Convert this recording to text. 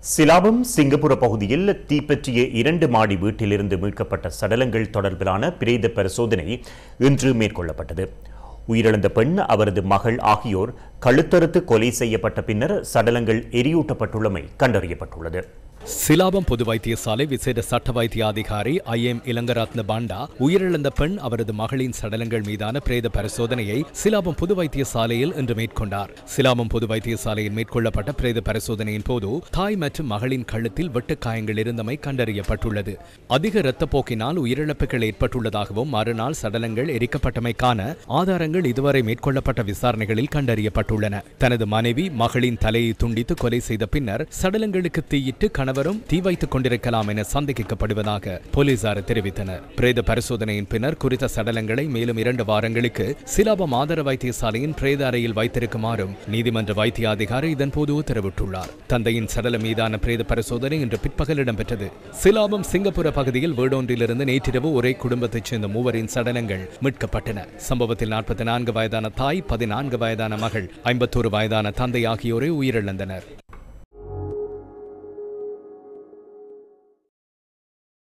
சிலாபம் சிங்கப்புர பகுதியில் தீப்பற்றிய இரண்டு மாடி வீட்டிலிருந்து மீட்கப்பட்ட சடலங்கள் தொடர்பிலான பிரேத பரிசோதனை இன்று மேற்கொள்ளப்பட்டது உயிரிழந்த பெண் அவரது மகள் ஆகியோர் கழுத்தறுத்து கொலை செய்யப்பட்ட பின்னர் சடலங்கள் எரியூட்டப்பட்டுள்ளமை கண்டறியப்பட்டுள்ளது சிலாபம் பொது வைத்தியசாலை விசேட சட்ட வைத்திய அதிகாரி ஐ எம் இளங்கரத்ன பாண்டா உயிரிழந்த பெண் அவரது மகளின் சடலங்கள் மீதான பிரேத பரிசோதனையை சிலாபம் பொது வைத்தியசாலையில் இன்று மேற்கொண்டார் சிலாபம் பொது வைத்தியசாலையில் மேற்கொள்ளப்பட்ட பிரேத பரிசோதனையின் போது தாய் மற்றும் மகளின் கழுத்தில் வெட்டுக்காயங்கள் இருந்தமை கண்டறியப்பட்டுள்ளது அதிக இரத்தப்போக்கினால் உயிரிழப்புகள் ஏற்பட்டுள்ளதாகவும் மறுநாள் சடலங்கள் எரிக்கப்பட்டமைக்கான ஆதாரங்கள் இதுவரை மேற்கொள்ளப்பட்ட விசாரணைகளில் கண்டறியப்பட்டுள்ளன தனது மனைவி மகளின் தலையை துண்டித்து கொலை செய்த பின்னர் சடலங்களுக்கு தீயிட்டு கணவரும் தீ வைத்துக் கொண்டிருக்கலாம் என சந்தேகிக்கப்படுவதாக போலீசார் தெரிவித்தனர் பிரேத பரிசோதனையின் பின்னர் குறித்த சடலங்களை மேலும் இரண்டு வாரங்களுக்கு சிலாபம் ஆதார வைத்தியசாலையின் பிரேத அறையில் வைத்திருக்குமாறும் நீதிமன்ற வைத்திய அதிகாரி இதன்போது உத்தரவிட்டுள்ளார் தந்தையின் சடலம் மீதான பிரேத பரிசோதனை இன்று பிற்பகல் இடம்பெற்றது சிலாபம் சிங்கப்புர பகுதியில் வீடொன்றிலிருந்து நேற்றிரவு ஒரே குடும்பத்தைச் சேர்ந்த மூவரின் சடலங்கள் மீட்கப்பட்டன சம்பவத்தில் நாற்பத்தி நான்கு வயதான தாய் பதினான்கு வயதான மகள் ஐம்பத்தோரு வயதான தந்தை ஆகியோரை உயிரிழந்தனர்